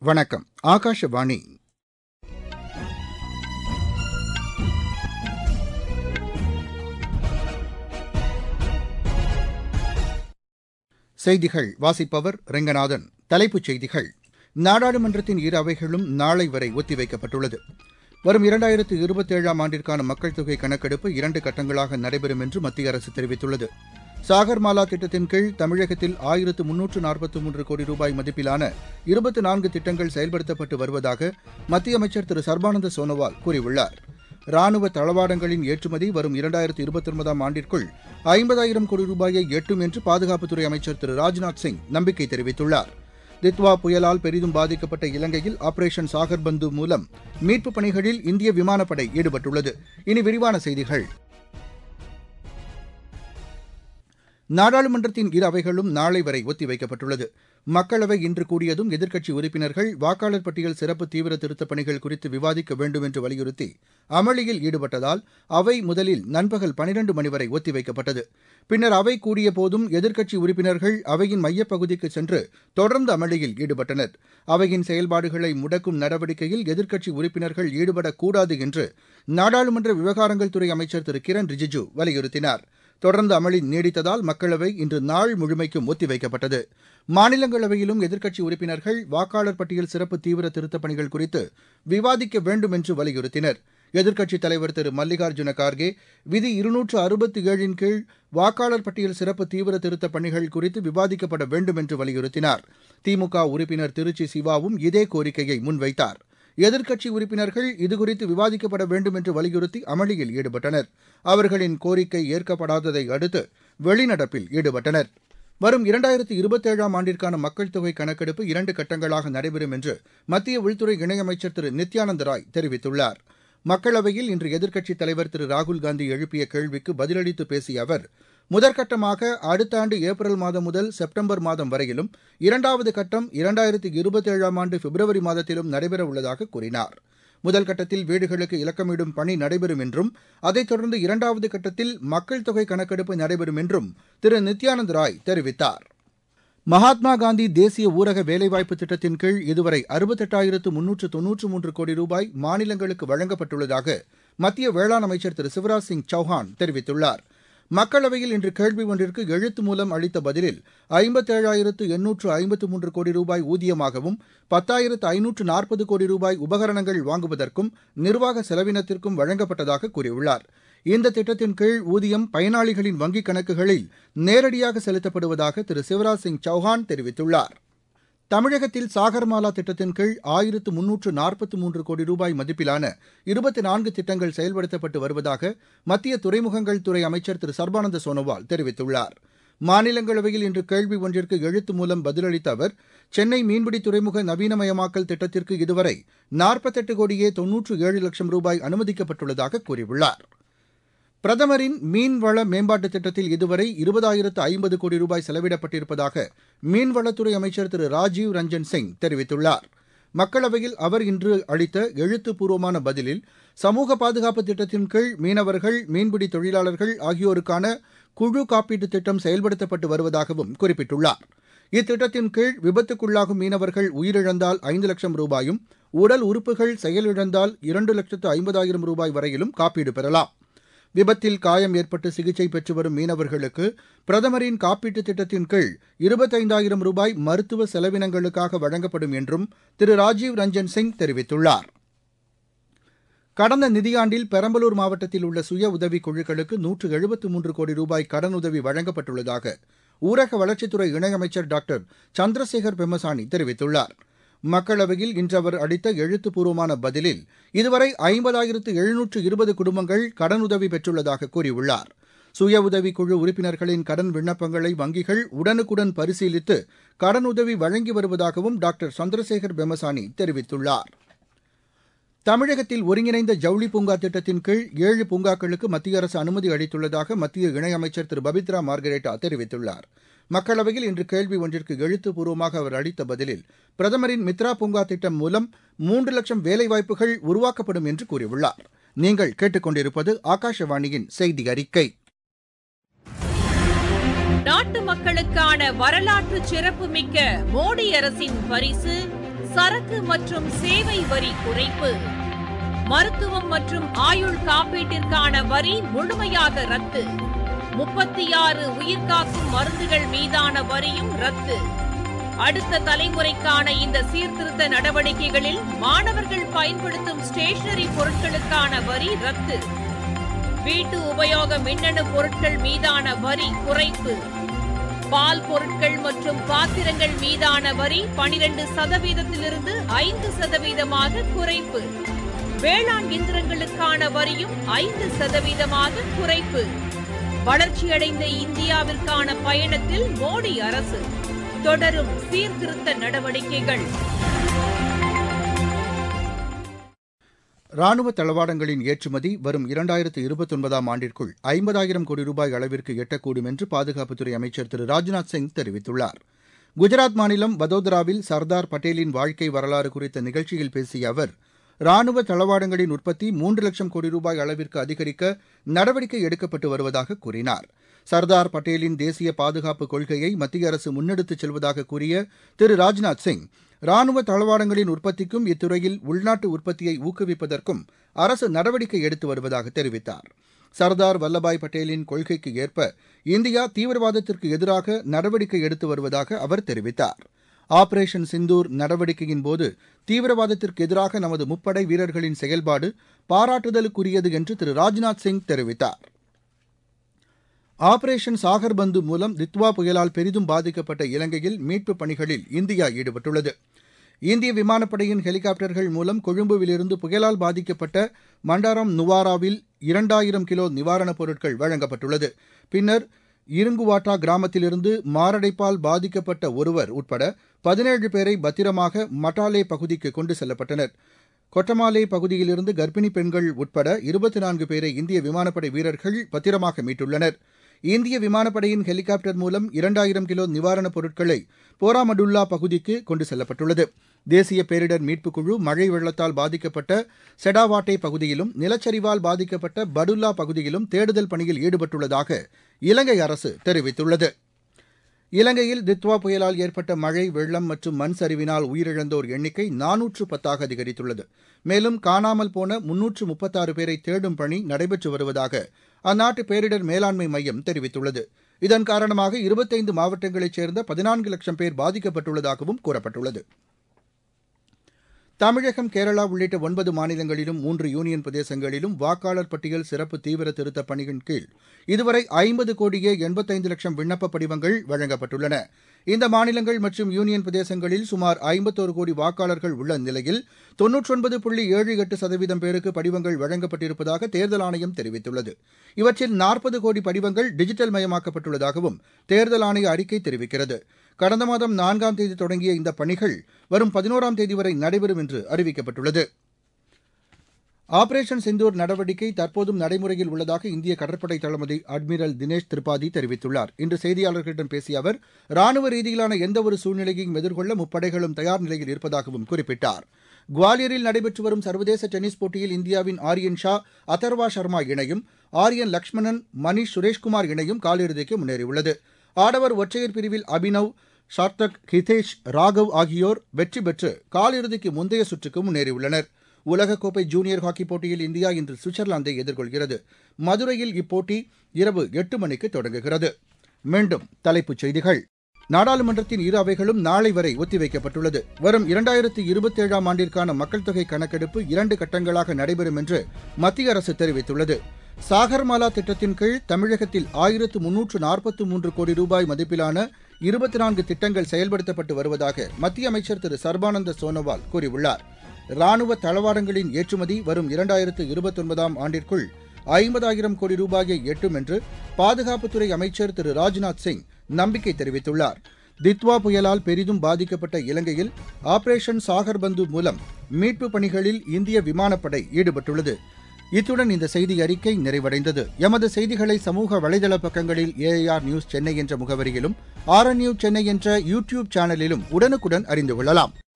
வணக்கம் ஆகாஷவாணி செய்திகள் வாசிப்பவர் ரெங்கநாதன் தலைப்புச் செய்திகள் நாடாளுமன்றத்தின் இரு அவைகளும் நாளை வரை ஒத்திவைக்கப்பட்டுள்ளது வரும் இரண்டாயிரத்து இருபத்தேழாம் ஆண்டிற்கான மக்கள் தொகை கணக்கெடுப்பு இரண்டு கட்டங்களாக நடைபெறும் என்று மத்திய அரசு தெரிவித்துள்ளது சாகர்மாலா திட்டத்தின் கீழ் தமிழகத்தில் ஆயிரத்து முன்னூற்று நாற்பத்தி மூன்று கோடி ரூபாய் மதிப்பிலான இருபத்தி நான்கு திட்டங்கள் செயல்படுத்தப்பட்டு வருவதாக மத்திய அமைச்சர் திரு சர்பானந்த சோனோவால் கூறியுள்ளார் ராணுவ தளவாடங்களின் ஏற்றுமதி வரும் இரண்டாயிரத்து இருபத்தி ஒன்பதாம் ஆண்டிற்குள் ஐம்பதாயிரம் கோடி ரூபாயை எட்டும் என்று பாதுகாப்புத்துறை அமைச்சர் திரு ராஜ்நாத் சிங் நம்பிக்கை தெரிவித்துள்ளார் தித்வா புயலால் பெரிதும் பாதிக்கப்பட்ட இலங்கையில் ஆபரேஷன் சாகர் பந்து மூலம் மீட்புப் பணிகளில் இந்திய விமானப்படை ஈடுபட்டுள்ளது இனி விரிவான செய்திகள் நாடாளுமன்றத்தின் இரு அவைகளும் நாளை வரை ஒத்திவைக்கப்பட்டுள்ளது மக்களவை இன்று கூடியதும் எதிர்க்கட்சி உறுப்பினர்கள் வாக்காளர் பட்டியல் சிறப்பு தீவிர திருத்தப் பணிகள் குறித்து விவாதிக்க வேண்டும் என்று வலியுறுத்தி அமளியில் ஈடுபட்டதால் அவை முதலில் நண்பகல் பனிரண்டு மணி வரை ஒத்திவைக்கப்பட்டது பின்னர் அவை கூடிய போதும் எதிர்க்கட்சி உறுப்பினர்கள் அவையின் மையப்பகுதிக்கு சென்று தொடர்ந்து அமளியில் ஈடுபட்டனர் அவையின் செயல்பாடுகளை முடக்கும் நடவடிக்கையில் எதிர்க்கட்சி உறுப்பினர்கள் ஈடுபடக்கூடாது என்று நாடாளுமன்ற விவகாரங்கள் துறை அமைச்சர் திரு கிரண் ரிஜிஜு வலியுறுத்தினார் தொடர்ந்து அமளி நீடித்ததால் மக்களவை இன்று நாள் முழுமைக்கும் ஒத்திவைக்கப்பட்டது மாநிலங்களவையிலும் எதிர்க்கட்சி உறுப்பினர்கள் வாக்காளர் பட்டியல் சிறப்பு தீவிர திருத்தப் பணிகள் குறித்து விவாதிக்க வேண்டும் என்று வலியுறுத்தினர் எதிர்க்கட்சித் தலைவர் திரு மல்லிகார்ஜுன கார்கே விதி இருநூற்று அறுபத்தி ஏழின் கீழ் வாக்காளர் பட்டியல் சிறப்பு தீவிர திருத்தப் பணிகள் குறித்து விவாதிக்கப்பட வேண்டும் என்று வலியுறுத்தினார் திமுக உறுப்பினர் திருச்சி சிவாவும் இதே கோரிக்கையை முன்வைத்தார் எதிர்க்கட்சி உறுப்பினர்கள் இதுகுறித்து விவாதிக்கப்பட வேண்டும் என்று வலியுறுத்தி அமளியில் ஈடுபட்டனர் அவர்களின் கோரிக்கை ஏற்கப்படாததை அடுத்து வெளிநடப்பில் ஈடுபட்டனர் வரும் இரண்டாயிரத்து இருபத்தேழாம் ஆண்டிற்கான மக்கள் தொகை கணக்கெடுப்பு இரண்டு கட்டங்களாக நடைபெறும் என்று மத்திய உள்துறை இணையமைச்சர் திரு நித்யானந்த ராய் தெரிவித்துள்ளார் மக்களவையில் இன்று எதிர்க்கட்சித் தலைவர் திரு ராகுல்காந்தி எழுப்பிய கேள்விக்கு பதிலளித்து பேசிய அவர் முதற்கட்டமாக அடுத்த ஆண்டு ஏப்ரல் மாதம் முதல் செப்டம்பர் மாதம் வரையிலும் இரண்டாவது கட்டம் இரண்டாயிரத்து இருபத்தேழாம் ஆண்டு பிப்ரவரி மாதத்திலும் நடைபெற உள்ளதாக கூறினார் முதல் கட்டத்தில் வீடுகளுக்கு இலக்கமிடும் பணி நடைபெறும் என்றும் அதைத் தொடர்ந்து இரண்டாவது கட்டத்தில் மக்கள் தொகை கணக்கெடுப்பு நடைபெறும் என்றும் திரு நித்யானந்த் ராய் தெரிவித்தார் மகாத்மா காந்தி தேசிய ஊரக வேலைவாய்ப்பு திட்டத்தின் கீழ் இதுவரை அறுபத்தெட்டாயிரத்து முன்னூற்று தொன்னூற்று மூன்று கோடி ரூபாய் மாநிலங்களுக்கு வழங்கப்பட்டுள்ளதாக மத்திய வேளாண் அமைச்சர் திரு சிவராஜ் சிங் சௌஹான் தெரிவித்துள்ளார் மக்களவையில் இன்று கேள்வி ஒன்றிற்கு எழுத்து மூலம் அளித்த பதிலில் ஐம்பத்தேழாயிரத்து எண்ணூற்று ஐம்பத்து மூன்று கோடி ரூபாய் ஊதியமாகவும் பத்தாயிரத்து ஐநூற்று நாற்பது கோடி ரூபாய் உபகரணங்கள் வாங்குவதற்கும் நிர்வாக செலவினத்திற்கும் வழங்கப்பட்டதாக கூறியுள்ளார் இந்த திட்டத்தின் கீழ் ஊதியம் பயனாளிகளின் வங்கிக் கணக்குகளில் நேரடியாக செலுத்தப்படுவதாக திரு சிவராஜ் சிங் சௌஹான் தெரிவித்துள்ளார் தமிழகத்தில் சாகர்மாலா திட்டத்தின் கீழ் ஆயிரத்து முன்னூற்று நாற்பத்தி மூன்று கோடி ரூபாய் மதிப்பிலான இருபத்தி நான்கு திட்டங்கள் செயல்படுத்தப்பட்டு வருவதாக மத்திய துறைமுகங்கள் துறை அமைச்சர் திரு சர்பானந்த சோனோவால் தெரிவித்துள்ளார் மாநிலங்களவையில் இன்று கேள்வி ஒன்றிற்கு எழுத்து மூலம் பதிலளித்த அவர் சென்னை மீன்பிடி துறைமுக நவீனமயமாக்கல் திட்டத்திற்கு இதுவரை நாற்பத்தெட்டு கோடியே தொன்னூற்று ஏழு லட்சம் ரூபாய் அனுமதிக்கப்பட்டுள்ளதாக கூறியுள்ளார் பிரதமரின் மீன்வள மேம்பாட்டு திட்டத்தில் இதுவரை இருபதாயிரத்து ஐம்பது கோடி ரூபாய் செலவிடப்பட்டிருப்பதாக மீன்வளத்துறை அமைச்சர் திரு ராஜீவ் ரஞ்சன் சிங் தெரிவித்துள்ளார் மக்களவையில் அவர் இன்று அளித்த எழுத்துப்பூர்வமான பதிலில் சமூக பாதுகாப்பு திட்டத்தின் கீழ் மீனவர்கள் மீன்பிடி தொழிலாளர்கள் ஆகியோருக்கான குழு காப்பீட்டு திட்டம் செயல்படுத்தப்பட்டு வருவதாகவும் குறிப்பிட்டுள்ளார் இத்திட்டத்தின் கீழ் விபத்துக்குள்ளாகும் மீனவர்கள் உயிரிழந்தால் ஐந்து லட்சம் ரூபாயும் உடல் உறுப்புகள் செயலிழந்தால் இரண்டு லட்சத்து ஐம்பதாயிரம் ரூபாய் வரையிலும் காப்பீடு பெறலாம் விபத்தில் காயம் ஏற்பட்டு சிகிச்சை பெற்று வரும் மீனவர்களுக்கு பிரதமரின் காப்பீட்டுத் திட்டத்தின் கீழ் இருபத்தைந்தாயிரம் ரூபாய் மருத்துவ செலவினங்களுக்காக வழங்கப்படும் என்றும் திரு ராஜீவ் ரஞ்சன் சிங் தெரிவித்துள்ளார் கடந்த நிதியாண்டில் பெரம்பலூர் மாவட்டத்தில் உள்ள சுய உதவிக் குழுக்களுக்கு நூற்று எழுபத்து மூன்று கோடி ரூபாய் கடனுதவி வழங்கப்பட்டுள்ளதாக ஊரக வளர்ச்சித்துறை இணையமைச்சர் டாக்டர் சந்திரசேகர் பெம்மசானி தெரிவித்துள்ளார் மக்களவையில் இன்று அவர் அளித்த எழுத்துப்பூர்வமான பதிலில் இதுவரை ஐம்பதாயிரத்து எழுநூற்று இருபது குடும்பங்கள் கடனுதவி பெற்றுள்ளதாக கூறியுள்ளார் சுய உதவிக் குழு உறுப்பினர்களின் கடன் விண்ணப்பங்களை வங்கிகள் உடனுக்குடன் பரிசீலித்து கடனுதவி வழங்கி வருவதாகவும் டாக்டர் சந்திரசேகர் பெமசானி தெரிவித்துள்ளார் தமிழகத்தில் ஒருங்கிணைந்த ஜவுளி பூங்கா திட்டத்தின் கீழ் ஏழு பூங்காக்களுக்கு மத்திய அரசு அனுமதி அளித்துள்ளதாக மத்திய இணையமைச்சர் திரு பபித்ரா மார்கரேட்டா தெரிவித்துள்ளார் மக்களவையில் இன்று கேள்வி ஒன்றிற்கு எழுத்துப்பூர்வமாக அவர் அளித்த பதிலில் பிரதமரின் மித்ரா பூங்கா திட்டம் மூலம் மூன்று லட்சம் வேலைவாய்ப்புகள் உருவாக்கப்படும் என்று கூறியுள்ளார் நீங்கள் கேட்டுக்கொண்டிருப்பது ஆகாஷவாணியின் செய்தி அறிக்கை நாட்டு மக்களுக்கான வரலாற்று சிறப்புமிக்க மோடி அரசின் பரிசு சரக்கு மற்றும் சேவை வரி குறைப்பு மருத்துவம் மற்றும் ஆயுள் காப்பீட்டிற்கான வரி முழுமையாக ரத்து முப்பத்தி ஆறு உயிர்காக்கும் மருந்துகள் மீதான வரியும் ரத்து அடுத்த தலைமுறைக்கான இந்த சீர்திருத்த நடவடிக்கைகளில் மாணவர்கள் பயன்படுத்தும் ஸ்டேஷனரி பொருட்களுக்கான வரி ரத்து வீட்டு உபயோக மின்னணு பொருட்கள் மீதான வரி குறைப்பு பால் பொருட்கள் மற்றும் பாத்திரங்கள் மீதான வரி பனிரெண்டு சதவீதத்திலிருந்து ஐந்து சதவீதமாக குறைப்பு வேளாண் இயந்திரங்களுக்கான வரியும் ஐந்து சதவீதமாக குறைப்பு வளர்ச்சியடைந்த இந்தியாவிற்கான பயணத்தில் மோடி அரசு தொடரும் சீர்திருத்த நடவடிக்கைகள் ராணுவ தளவாடங்களின் ஏற்றுமதி வரும் இரண்டாயிரத்து இருபத்தொன்பதாம் ஆண்டிற்குள் ஐம்பதாயிரம் கோடி ரூபாய் அளவிற்கு எட்டக்கூடும் என்று பாதுகாப்புத்துறை அமைச்சர் திரு ராஜ்நாத் சிங் தெரிவித்துள்ளார் குஜராத் மாநிலம் வதோதராவில் சர்தார் பட்டேலின் வாழ்க்கை வரலாறு குறித்த நிகழ்ச்சியில் பேசிய அவர் ராணுவ தளவாடங்களின் உற்பத்தி மூன்று லட்சம் கோடி ரூபாய் அளவிற்கு அதிகரிக்க நடவடிக்கை எடுக்கப்பட்டு வருவதாக கூறினார் சர்தார் பட்டேலின் தேசிய பாதுகாப்பு கொள்கையை மத்திய அரசு முன்னெடுத்துச் செல்வதாக கூறிய திரு ராஜ்நாத் சிங் ராணுவ தளவாடங்களின் உற்பத்திக்கும் இத்துறையில் உள்நாட்டு உற்பத்தியை ஊக்குவிப்பதற்கும் அரசு நடவடிக்கை எடுத்து வருவதாக தெரிவித்தார் சர்தார் வல்லபாய் பட்டேலின் கொள்கைக்கு ஏற்ப இந்தியா தீவிரவாதத்திற்கு எதிராக நடவடிக்கை எடுத்து வருவதாக அவர் தெரிவித்தார் ஆபரேஷன் சிந்தூர் நடவடிக்கையின் போது தீவிரவாதத்திற்கு எதிராக நமது முப்படை வீரர்களின் செயல்பாடு பாராட்டுதலுக்குரியது என்று திரு ராஜ்நாத் சிங் தெரிவித்தார் ஆபரேஷன் சாகர் பந்து மூலம் தித்வா புயலால் பெரிதும் பாதிக்கப்பட்ட இலங்கையில் மீட்புப் பணிகளில் இந்தியா ஈடுபட்டுள்ளது இந்திய விமானப்படையின் ஹெலிகாப்டர்கள் மூலம் கொழும்புவிலிருந்து புயலால் பாதிக்கப்பட்ட மண்டாரம் நுவாராவில் இரண்டாயிரம் கிலோ நிவாரணப் பொருட்கள் வழங்கப்பட்டுள்ளது பின்னர் இருங்குவாட்டா கிராமத்திலிருந்து மாரடைப்பால் பாதிக்கப்பட்ட ஒருவர் உட்பட பதினேழு பேரை பத்திரமாக மட்டாலே பகுதிக்கு கொண்டு செல்லப்பட்டனர் கொட்டமாலே பகுதியிலிருந்து கர்ப்பிணி பெண்கள் உட்பட இருபத்தி நான்கு பேரை இந்திய விமானப்படை வீரர்கள் பத்திரமாக மீட்டுள்ளனர் இந்திய விமானப்படையின் ஹெலிகாப்டர் மூலம் இரண்டாயிரம் கிலோ நிவாரணப் பொருட்களை போராமடுல்லா பகுதிக்கு கொண்டு செல்லப்பட்டுள்ளது தேசிய பேரிடர் மீட்புக் குழு மழை வெள்ளத்தால் பாதிக்கப்பட்ட செடாவாட்டே பகுதியிலும் நிலச்சரிவால் பாதிக்கப்பட்ட படுல்லா பகுதியிலும் தேடுதல் பணியில் ஈடுபட்டுள்ளதாக இலங்கை அரசு தெரிவித்துள்ளது இலங்கையில் தித்வா புயலால் ஏற்பட்ட மழை வெள்ளம் மற்றும் மண் சரிவினால் உயிரிழந்தோர் எண்ணிக்கை நானூற்று பத்தாக அதிகரித்துள்ளது மேலும் காணாமல் போன முன்னூற்று முப்பத்தாறு பேரை தேடும் பணி நடைபெற்று வருவதாக அந்நாட்டு பேரிடர் மேலாண்மை மையம் தெரிவித்துள்ளது இதன் காரணமாக இருபத்தைந்து மாவட்டங்களைச் சேர்ந்த பதினான்கு லட்சம் பேர் பாதிக்கப்பட்டுள்ளதாகவும் கூறப்பட்டுள்ளது தமிழகம் கேரளா உள்ளிட்ட ஒன்பது மாநிலங்களிலும் மூன்று யூனியன் பிரதேசங்களிலும் வாக்காளர் பட்டியல் சிறப்பு தீவிர திருத்தப் பணியின் கீழ் இதுவரை ஐம்பது கோடியே எண்பத்தைந்து லட்சம் விண்ணப்ப படிவங்கள் வழங்கப்பட்டுள்ளன இந்த மாநிலங்கள் மற்றும் யூனியன் பிரதேசங்களில் சுமார் ஐம்பத்தோரு கோடி வாக்காளர்கள் உள்ள நிலையில் தொன்னூற்றொன்பது புள்ளி ஏழு எட்டு சதவீதம் பேருக்கு படிவங்கள் வழங்கப்பட்டிருப்பதாக தேர்தல் ஆணையம் தெரிவித்துள்ளது இவற்றில் நாற்பது கோடி படிவங்கள் டிஜிட்டல் மயமாக்கப்பட்டுள்ளதாகவும் தேர்தல் ஆணைய அறிக்கை தெரிவிக்கிறது கடந்த மாதம் நான்காம் தேதி தொடங்கிய இந்த பணிகள் வரும் பதினோராம் தேதி வரை நடைபெறும் என்று அறிவிக்கப்பட்டுள்ளது ஆபரேஷன் சிந்தூர் நடவடிக்கை தற்போதும் நடைமுறையில் உள்ளதாக இந்திய கடற்படை தளபதி அட்மிரல் தினேஷ் திரிபாதி தெரிவித்துள்ளார் இன்று செய்தியாளர்களிடம் பேசிய அவர் ராணுவ ரீதியிலான எந்தவொரு சூழ்நிலையையும் எதிர்கொள்ள முப்படைகளும் தயார் நிலையில் இருப்பதாகவும் குறிப்பிட்டார் குவாலியரில் நடைபெற்று வரும் சர்வதேச டென்னிஸ் போட்டியில் இந்தியாவின் ஆரியன் ஷா அதர்வா சர்மா இணையும் ஆரியன் லக்ஷ்மணன் மணிஷ் சுரேஷ்குமார் இணையும் காலிறுதிக்கு முன்னேறியுள்ளது ஆடவர் ஒற்றையர் பிரிவில் அபினவ் சார்த்தக் ஹிதேஷ் ராகவ் ஆகியோர் வெற்றி பெற்று காலிறுதிக்கு முந்தைய சுற்றுக்கு முன்னேறியுள்ளனர் உலகக்கோப்பை ஜூனியர் ஹாக்கி போட்டியில் இந்தியா இன்று சுவிட்சர்லாந்தை எதிர்கொள்கிறது மதுரையில் இப்போட்டி இரவு எட்டு மணிக்கு தொடங்குகிறது மீண்டும் தலைப்புச் செய்திகள் நாடாளுமன்றத்தின் இரு அவைகளும் நாளை வரை ஒத்திவைக்கப்பட்டுள்ளது வரும் இரண்டாயிரத்தி இருபத்தேழாம் ஆண்டிற்கான மக்கள் தொகை கணக்கெடுப்பு இரண்டு கட்டங்களாக நடைபெறும் என்று மத்திய அரசு தெரிவித்துள்ளது சாகர்மாலா திட்டத்தின் கீழ் தமிழகத்தில் ஆயிரத்து முன்னூற்று நாற்பத்து மூன்று கோடி ரூபாய் மதிப்பிலான இருபத்தி நான்கு திட்டங்கள் செயல்படுத்தப்பட்டு வருவதாக மத்திய அமைச்சர் திரு சர்பானந்த சோனோவால் கூறியுள்ளார் ராணுவ தளவாடங்களின் ஏற்றுமதி வரும் இரண்டாயிரத்து இருபத்தொன்பதாம் ஆண்டிற்குள் ஐம்பதாயிரம் கோடி ரூபாயை எட்டும் என்று பாதுகாப்புத்துறை அமைச்சர் திரு ராஜ்நாத் சிங் நம்பிக்கை தெரிவித்துள்ளார் தித்வா புயலால் பெரிதும் பாதிக்கப்பட்ட இலங்கையில் ஆபரேஷன் சாகர் பந்து மூலம் மீட்புப் பணிகளில் இந்திய விமானப்படை ஈடுபட்டுள்ளது இத்துடன் இந்த செய்தி அறிக்கை நிறைவடைந்தது எமது செய்திகளை சமூக வலைதள பக்கங்களில் ஏஐஆர் நியூஸ் சென்னை என்ற முகவரியிலும் ஆர்என் நியூஸ் சென்னை என்ற யூ டியூப் சேனலிலும் உடனுக்குடன் அறிந்து கொள்ளலாம்